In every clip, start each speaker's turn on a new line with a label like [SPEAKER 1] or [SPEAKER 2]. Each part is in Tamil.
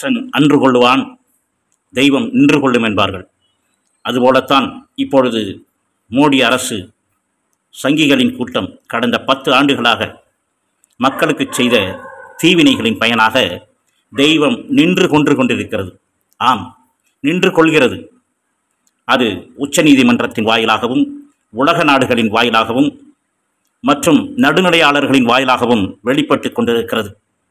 [SPEAKER 1] தன் அன்று கொள்ளுவான் தெய்வம் நின்று கொள்ளும் என்பார்கள் அதுபோலத்தான் இப்பொழுது மோடி அரசு சங்கிகளின் கூட்டம் கடந்த பத்து ஆண்டுகளாக மக்களுக்கு செய்த தீவினைகளின் பயனாக தெய்வம் நின்று கொன்று கொண்டிருக்கிறது ஆம் நின்று கொள்கிறது அது உச்சநீதிமன்றத்தின் வாயிலாகவும் உலக நாடுகளின் வாயிலாகவும் மற்றும் நடுநிலையாளர்களின் வாயிலாகவும் வெளிப்பட்டு கொண்டிருக்கிறது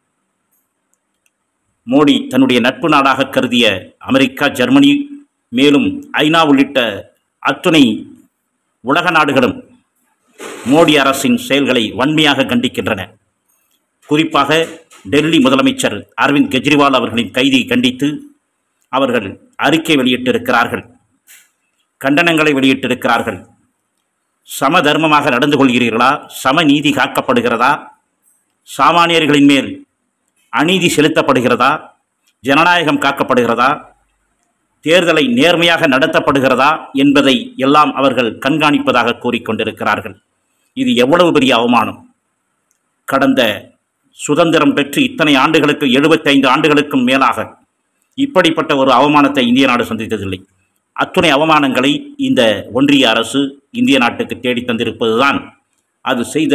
[SPEAKER 1] மோடி தன்னுடைய நட்பு நாடாக கருதிய அமெரிக்கா ஜெர்மனி மேலும் ஐநா உள்ளிட்ட அத்துணை உலக நாடுகளும் மோடி அரசின் செயல்களை வன்மையாக கண்டிக்கின்றன குறிப்பாக டெல்லி முதலமைச்சர் அரவிந்த் கெஜ்ரிவால் அவர்களின் கைதை கண்டித்து அவர்கள் அறிக்கை வெளியிட்டிருக்கிறார்கள் கண்டனங்களை வெளியிட்டிருக்கிறார்கள் சம தர்மமாக நடந்து கொள்கிறீர்களா சம நீதி காக்கப்படுகிறதா சாமானியர்களின் மேல் அநீதி செலுத்தப்படுகிறதா ஜனநாயகம் காக்கப்படுகிறதா தேர்தலை நேர்மையாக நடத்தப்படுகிறதா என்பதை எல்லாம் அவர்கள் கண்காணிப்பதாக கூறிக்கொண்டிருக்கிறார்கள் இது எவ்வளவு பெரிய அவமானம் கடந்த சுதந்திரம் பெற்று இத்தனை ஆண்டுகளுக்கு எழுபத்தைந்து ஆண்டுகளுக்கும் மேலாக இப்படிப்பட்ட ஒரு அவமானத்தை இந்திய நாடு சந்தித்ததில்லை அத்துணை அவமானங்களை இந்த ஒன்றிய அரசு இந்திய நாட்டுக்கு தேடி தந்திருப்பதுதான் அது செய்த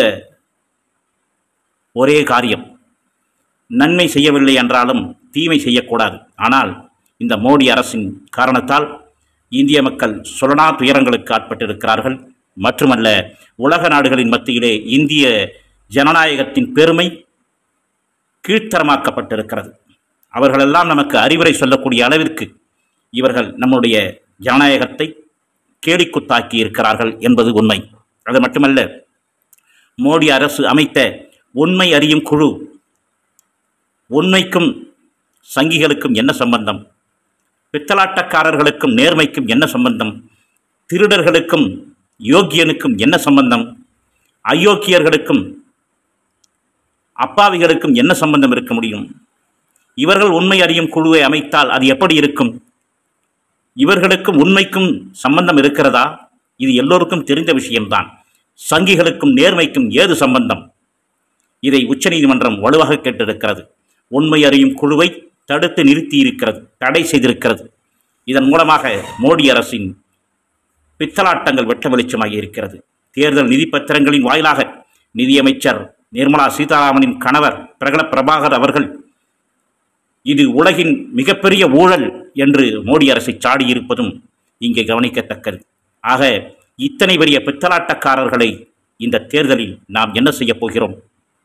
[SPEAKER 1] ஒரே காரியம் நன்மை செய்யவில்லை என்றாலும் தீமை செய்யக்கூடாது ஆனால் இந்த மோடி அரசின் காரணத்தால் இந்திய மக்கள் சுலனா துயரங்களுக்கு ஆட்பட்டிருக்கிறார்கள் மட்டுமல்ல உலக நாடுகளின் மத்தியிலே இந்திய ஜனநாயகத்தின் பெருமை கீழ்த்தரமாக்கப்பட்டிருக்கிறது அவர்களெல்லாம் நமக்கு அறிவுரை சொல்லக்கூடிய அளவிற்கு இவர்கள் நம்முடைய ஜனநாயகத்தை கேலிக்குத்தாக்கி இருக்கிறார்கள் என்பது உண்மை அது மட்டுமல்ல மோடி அரசு அமைத்த உண்மை அறியும் குழு உண்மைக்கும் சங்கிகளுக்கும் என்ன சம்பந்தம் பித்தலாட்டக்காரர்களுக்கும் நேர்மைக்கும் என்ன சம்பந்தம் திருடர்களுக்கும் யோக்கியனுக்கும் என்ன சம்பந்தம் அயோக்கியர்களுக்கும் அப்பாவிகளுக்கும் என்ன சம்பந்தம் இருக்க முடியும் இவர்கள் உண்மை அறியும் குழுவை அமைத்தால் அது எப்படி இருக்கும் இவர்களுக்கும் உண்மைக்கும் சம்பந்தம் இருக்கிறதா இது எல்லோருக்கும் தெரிந்த விஷயம்தான் சங்கிகளுக்கும் நேர்மைக்கும் ஏது சம்பந்தம் இதை உச்சநீதிமன்றம் வலுவாக கேட்டிருக்கிறது உண்மை அறியும் குழுவை தடுத்து நிறுத்தி இருக்கிறது தடை செய்திருக்கிறது இதன் மூலமாக மோடி அரசின் பித்தலாட்டங்கள் வெட்ட வெளிச்சமாகி இருக்கிறது தேர்தல் நிதி பத்திரங்களின் வாயிலாக நிதியமைச்சர் நிர்மலா சீதாராமனின் கணவர் பிரகல பிரபாகர் அவர்கள் இது உலகின் மிகப்பெரிய ஊழல் என்று மோடி அரசை சாடியிருப்பதும் இங்கே கவனிக்கத்தக்கது ஆக இத்தனை பெரிய பித்தலாட்டக்காரர்களை இந்த தேர்தலில் நாம் என்ன செய்யப் போகிறோம்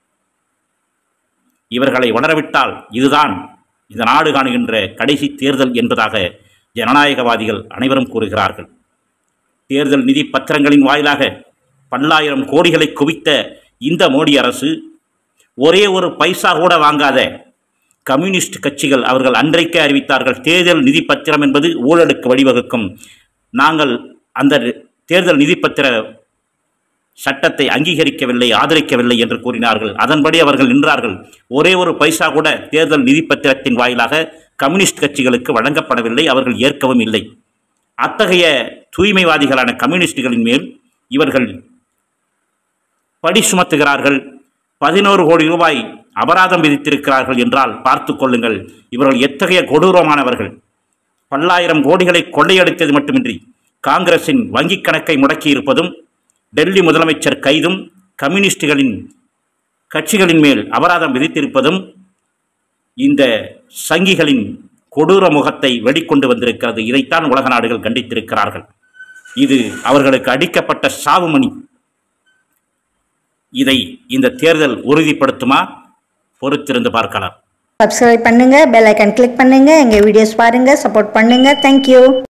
[SPEAKER 1] இவர்களை வளரவிட்டால் இதுதான் இந்த நாடு காணுகின்ற கடைசி தேர்தல் என்பதாக ஜனநாயகவாதிகள் அனைவரும் கூறுகிறார்கள் தேர்தல் நிதி பத்திரங்களின் வாயிலாக பல்லாயிரம் கோடிகளை குவித்த இந்த மோடி அரசு ஒரே ஒரு பைசா கூட வாங்காத கம்யூனிஸ்ட் கட்சிகள் அவர்கள் அன்றைக்கே அறிவித்தார்கள் தேர்தல் நிதி பத்திரம் என்பது ஊழலுக்கு வழிவகுக்கும் நாங்கள் அந்த தேர்தல் நிதி பத்திர சட்டத்தை அங்கீகரிக்கவில்லை ஆதரிக்கவில்லை என்று கூறினார்கள் அதன்படி அவர்கள் நின்றார்கள் ஒரே ஒரு பைசா கூட தேர்தல் நிதி பத்திரத்தின் வாயிலாக கம்யூனிஸ்ட் கட்சிகளுக்கு வழங்கப்படவில்லை அவர்கள் ஏற்கவும் இல்லை அத்தகைய தூய்மைவாதிகளான கம்யூனிஸ்டுகளின் மேல் இவர்கள் படி சுமத்துகிறார்கள் பதினோரு கோடி ரூபாய் அபராதம் விதித்திருக்கிறார்கள் என்றால் பார்த்து கொள்ளுங்கள் இவர்கள் எத்தகைய கொடூரமானவர்கள் பல்லாயிரம் கோடிகளை கொள்ளையடித்தது மட்டுமின்றி காங்கிரசின் வங்கிக் கணக்கை முடக்கியிருப்பதும் டெல்லி முதலமைச்சர் கைதும் கம்யூனிஸ்டுகளின் கட்சிகளின் மேல் அபராதம் விதித்திருப்பதும் இந்த சங்கிகளின் கொடூர முகத்தை வெளிக்கொண்டு வந்திருக்கிறது இதைத்தான் உலக நாடுகள் கண்டித்திருக்கிறார்கள் இது அவர்களுக்கு அடிக்கப்பட்ட சாவுமணி இதை இந்த தேர்தல் உறுதிப்படுத்துமா பொறுத்திருந்து பார்க்கலாம்
[SPEAKER 2] சப்ஸ்கிரைப் பண்ணுங்க பெல் ஐக்கன் கிளிக் பண்ணுங்க எங்க வீடியோஸ் பாருங்க சப்போர்ட் பண்ணுங்க தேங்க்யூ